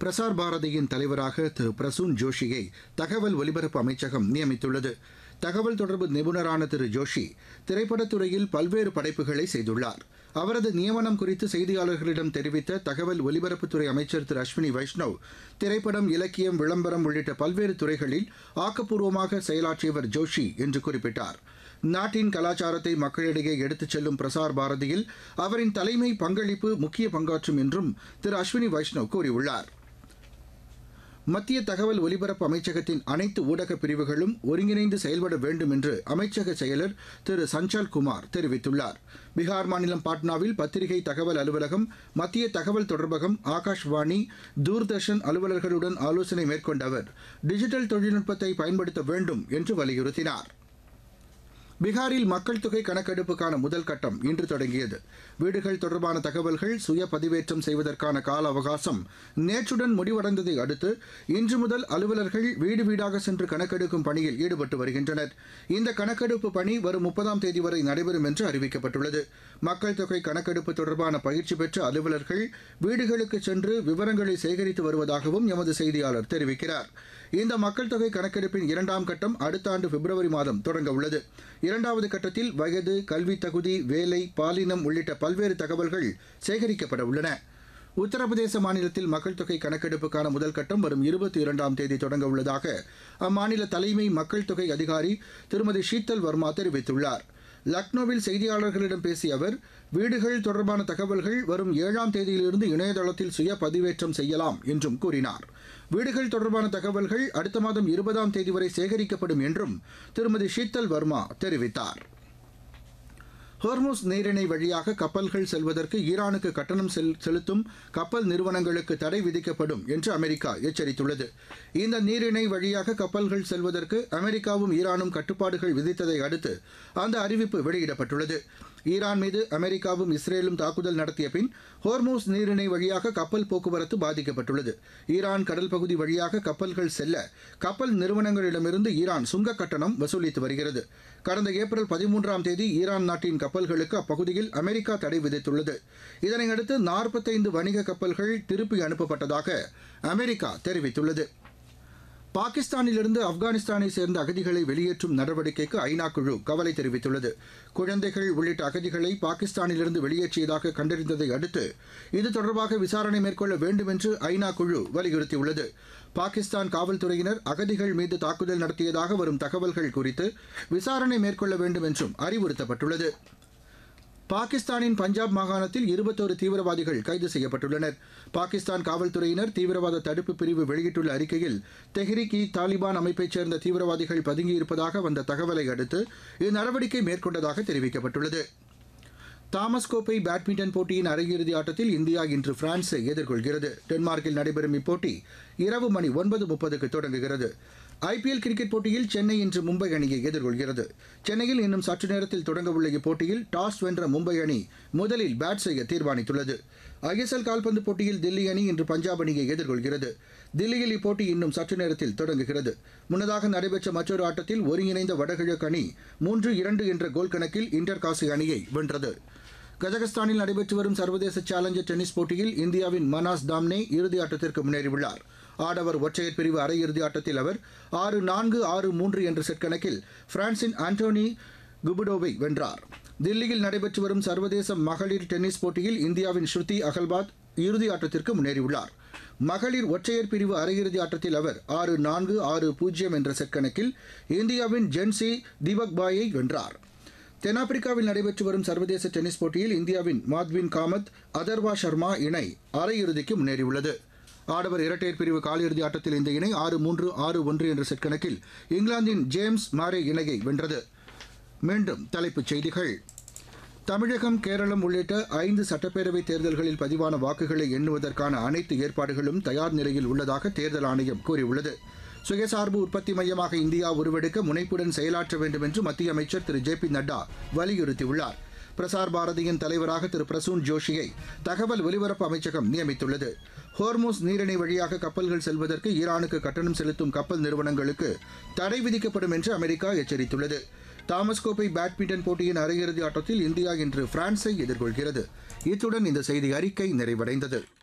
பிரசார் பாரதியின் தலைவராக திரு பிரசூன் ஜோஷியை தகவல் ஒலிபரப்பு அமைச்சகம் நியமித்துள்ளது தகவல் தொடர்பு நிபுணரான திரு ஜோஷி திரைப்படத்துறையில் பல்வேறு படைப்புகளை செய்துள்ளார் அவரது நியமனம் குறித்து செய்தியாளர்களிடம் தெரிவித்த தகவல் ஒலிபரப்புத்துறை அமைச்சர் திரு அஸ்வினி வைஷ்ணவ் திரைப்படம் இலக்கியம் விளம்பரம் உள்ளிட்ட பல்வேறு துறைகளில் ஆக்கப்பூர்வமாக செயலாற்றியவர் ஜோஷி என்று குறிப்பிட்டார் நாட்டின் கலாச்சாரத்தை மக்களிடையே எடுத்துச் செல்லும் பிரசார் பாரதியில் அவரின் தலைமை பங்களிப்பு முக்கிய பங்காற்றும் என்றும் திரு அஸ்வினி வைஷ்ணவ் கூறியுள்ளார் மத்திய தகவல் ஒலிபரப்பு அமைச்சகத்தின் அனைத்து ஊடக பிரிவுகளும் ஒருங்கிணைந்து செயல்பட வேண்டும் என்று அமைச்சக செயலர் திரு சஞ்சல் குமார் தெரிவித்துள்ளார் பீகார் மாநிலம் பாட்னாவில் பத்திரிகை தகவல் அலுவலகம் மத்திய தகவல் தொடர்பகம் ஆகாஷ்வாணி தூர்தர்ஷன் அலுவலர்களுடன் ஆலோசனை மேற்கொண்ட அவர் டிஜிட்டல் தொழில்நுட்பத்தை பயன்படுத்த வேண்டும் என்று வலியுறுத்தினார் பீகாரில் மக்கள் தொகை கணக்கெடுப்புக்கான முதல் கட்டம் இன்று தொடங்கியது வீடுகள் தொடர்பான தகவல்கள் சுய பதிவேற்றம் செய்வதற்கான கால அவகாசம் நேற்றுடன் முடிவடைந்ததை அடுத்து இன்று முதல் அலுவலர்கள் வீடு வீடாக சென்று கணக்கெடுக்கும் பணியில் ஈடுபட்டு வருகின்றனர் இந்த கணக்கெடுப்பு பணி வரும் முப்பதாம் தேதி வரை நடைபெறும் என்று அறிவிக்கப்பட்டுள்ளது மக்கள் தொகை கணக்கெடுப்பு தொடர்பான பயிற்சி பெற்ற அலுவலர்கள் வீடுகளுக்கு சென்று விவரங்களை சேகரித்து வருவதாகவும் எமது செய்தியாளர் தெரிவிக்கிறார் இந்த மக்கள் தொகை கணக்கெடுப்பின் இரண்டாம் கட்டம் அடுத்த ஆண்டு பிப்ரவரி மாதம் தொடங்க உள்ளது இரண்டாவது கட்டத்தில் வயது கல்வி தகுதி வேலை பாலினம் உள்ளிட்ட பல்வேறு தகவல்கள் சேகரிக்கப்பட உள்ளன உத்தரப்பிரதேச மாநிலத்தில் மக்கள் தொகை கணக்கெடுப்புக்கான முதல் கட்டம் வரும் இருபத்தி இரண்டாம் தேதி தொடங்க உள்ளதாக அம்மாநில தலைமை மக்கள் தொகை அதிகாரி திருமதி ஷீத்தல் வர்மா தெரிவித்துள்ளார் லக்னோவில் செய்தியாளர்களிடம் பேசிய அவர் வீடுகள் தொடர்பான தகவல்கள் வரும் ஏழாம் தேதியிலிருந்து இணையதளத்தில் சுய பதிவேற்றம் செய்யலாம் என்றும் கூறினார் வீடுகள் தொடர்பான தகவல்கள் அடுத்த மாதம் இருபதாம் தேதி வரை சேகரிக்கப்படும் என்றும் திருமதி ஷீத்தல் வர்மா தெரிவித்தார் ஹோர்முஸ் நீரிணை வழியாக கப்பல்கள் செல்வதற்கு ஈரானுக்கு கட்டணம் செல் செலுத்தும் கப்பல் நிறுவனங்களுக்கு தடை விதிக்கப்படும் என்று அமெரிக்கா எச்சரித்துள்ளது இந்த நீரிணை வழியாக கப்பல்கள் செல்வதற்கு அமெரிக்காவும் ஈரானும் கட்டுப்பாடுகள் விதித்ததை அடுத்து அந்த அறிவிப்பு வெளியிடப்பட்டுள்ளது ஈரான் மீது அமெரிக்காவும் இஸ்ரேலும் தாக்குதல் நடத்திய பின் ஹோர்மோஸ் நீரிணை வழியாக கப்பல் போக்குவரத்து பாதிக்கப்பட்டுள்ளது ஈரான் கடல் பகுதி வழியாக கப்பல்கள் செல்ல கப்பல் நிறுவனங்களிடமிருந்து ஈரான் சுங்க கட்டணம் வசூலித்து வருகிறது கடந்த ஏப்ரல் பதிமூன்றாம் தேதி ஈரான் நாட்டின் கப்பல்களுக்கு அப்பகுதியில் அமெரிக்கா தடை விதித்துள்ளது இதனையடுத்து நாற்பத்தைந்து வணிக கப்பல்கள் திருப்பி அனுப்பப்பட்டதாக அமெரிக்கா தெரிவித்துள்ளது பாகிஸ்தானிலிருந்து ஆப்கானிஸ்தானை சேர்ந்த அகதிகளை வெளியேற்றும் நடவடிக்கைக்கு ஐநா குழு கவலை தெரிவித்துள்ளது குழந்தைகள் உள்ளிட்ட அகதிகளை பாகிஸ்தானிலிருந்து வெளியேற்றியதாக கண்டறிந்ததை அடுத்து இது தொடர்பாக விசாரணை மேற்கொள்ள வேண்டும் என்று ஐநா குழு வலியுறுத்தியுள்ளது பாகிஸ்தான் காவல்துறையினர் அகதிகள் மீது தாக்குதல் நடத்தியதாக வரும் தகவல்கள் குறித்து விசாரணை மேற்கொள்ள வேண்டும் என்றும் அறிவுறுத்தப்பட்டுள்ளது பாகிஸ்தானின் பஞ்சாப் மாகாணத்தில் இருபத்தோரு தீவிரவாதிகள் கைது செய்யப்பட்டுள்ளனர் பாகிஸ்தான் காவல்துறையினர் தீவிரவாத தடுப்பு பிரிவு வெளியிட்டுள்ள அறிக்கையில் தெஹ்ரிக் இ தாலிபான் அமைப்பைச் சேர்ந்த தீவிரவாதிகள் பதுங்கியிருப்பதாக வந்த தகவலை அடுத்து இந்நடவடிக்கை மேற்கொண்டதாக தெரிவிக்கப்பட்டுள்ளது தாமஸ் கோப்பை பேட்மிண்டன் போட்டியின் அரையிறுதி ஆட்டத்தில் இந்தியா இன்று பிரான்ஸை எதிர்கொள்கிறது டென்மார்க்கில் நடைபெறும் இப்போட்டி இரவு மணி ஒன்பது முப்பதுக்கு தொடங்குகிறது ஐபிஎல் கிரிக்கெட் போட்டியில் சென்னை இன்று மும்பை அணியை எதிர்கொள்கிறது சென்னையில் இன்னும் சற்று நேரத்தில் தொடங்கவுள்ள இப்போட்டியில் டாஸ் வென்ற மும்பை அணி முதலில் பேட் செய்ய தீர்மானித்துள்ளது ஐஎஸ்எல் கால்பந்து போட்டியில் தில்லி அணி இன்று பஞ்சாப் அணியை எதிர்கொள்கிறது தில்லியில் இப்போட்டி இன்னும் சற்று நேரத்தில் தொடங்குகிறது முன்னதாக நடைபெற்ற மற்றொரு ஆட்டத்தில் ஒருங்கிணைந்த வடகிழக்கு அணி மூன்று இரண்டு என்ற கோல் கணக்கில் இன்டர் காசி அணியை வென்றது கஜகஸ்தானில் நடைபெற்று வரும் சர்வதேச சேலஞ்சர் டென்னிஸ் போட்டியில் இந்தியாவின் மனாஸ் தாம்னே இறுதி ஆட்டத்திற்கு முன்னேறியுள்ளார் ஆடவர் ஒற்றையர் பிரிவு அரையிறுதி ஆட்டத்தில் அவர் ஆறு நான்கு ஆறு மூன்று என்ற செட் கணக்கில் பிரான்சின் ஆண்டோனி குபுடோவை வென்றார் தில்லியில் நடைபெற்று வரும் சர்வதேச மகளிர் டென்னிஸ் போட்டியில் இந்தியாவின் ஸ்ருதி அகல்பாத் இறுதி ஆட்டத்திற்கு முன்னேறியுள்ளார் மகளிர் ஒற்றையர் பிரிவு அரையிறுதி ஆட்டத்தில் அவர் ஆறு நான்கு ஆறு பூஜ்ஜியம் என்ற செட் கணக்கில் இந்தியாவின் ஜென்சி தீபக் பாயை வென்றார் தென்னாப்பிரிக்காவில் நடைபெற்று வரும் சர்வதேச டென்னிஸ் போட்டியில் இந்தியாவின் மாத்வின் காமத் அதர்வா சர்மா இணை அரையிறுதிக்கு முன்னேறியுள்ளது ஆடவர் இரட்டையர் பிரிவு காலிறுதி ஆட்டத்தில் இந்த இணை ஆறு மூன்று ஆறு ஒன்று என்ற செட் கணக்கில் இங்கிலாந்தின் ஜேம்ஸ் மாரே இணையை வென்றது மீண்டும் தலைப்புச் செய்திகள் தமிழகம் கேரளம் உள்ளிட்ட ஐந்து சட்டப்பேரவை தேர்தல்களில் பதிவான வாக்குகளை எண்ணுவதற்கான அனைத்து ஏற்பாடுகளும் தயார் நிலையில் உள்ளதாக தேர்தல் ஆணையம் கூறியுள்ளது சுயசார்பு உற்பத்தி மையமாக இந்தியா உருவெடுக்க முனைப்புடன் செயலாற்ற வேண்டும் என்று மத்திய அமைச்சர் திரு ஜே பி நட்டா வலியுறுத்தியுள்ளார் பிரசார் பாரதியின் தலைவராக திரு பிரசூன் ஜோஷியை தகவல் ஒலிபரப்பு அமைச்சகம் நியமித்துள்ளது ஹோர்மோஸ் நீரிணை வழியாக கப்பல்கள் செல்வதற்கு ஈரானுக்கு கட்டணம் செலுத்தும் கப்பல் நிறுவனங்களுக்கு தடை விதிக்கப்படும் என்று அமெரிக்கா எச்சரித்துள்ளது தாமஸ் கோப்பை பேட்மிண்டன் போட்டியின் அரையிறுதி ஆட்டத்தில் இந்தியா இன்று பிரான்ஸை எதிர்கொள்கிறது இத்துடன் இந்த செய்தி அறிக்கை நிறைவடைந்தது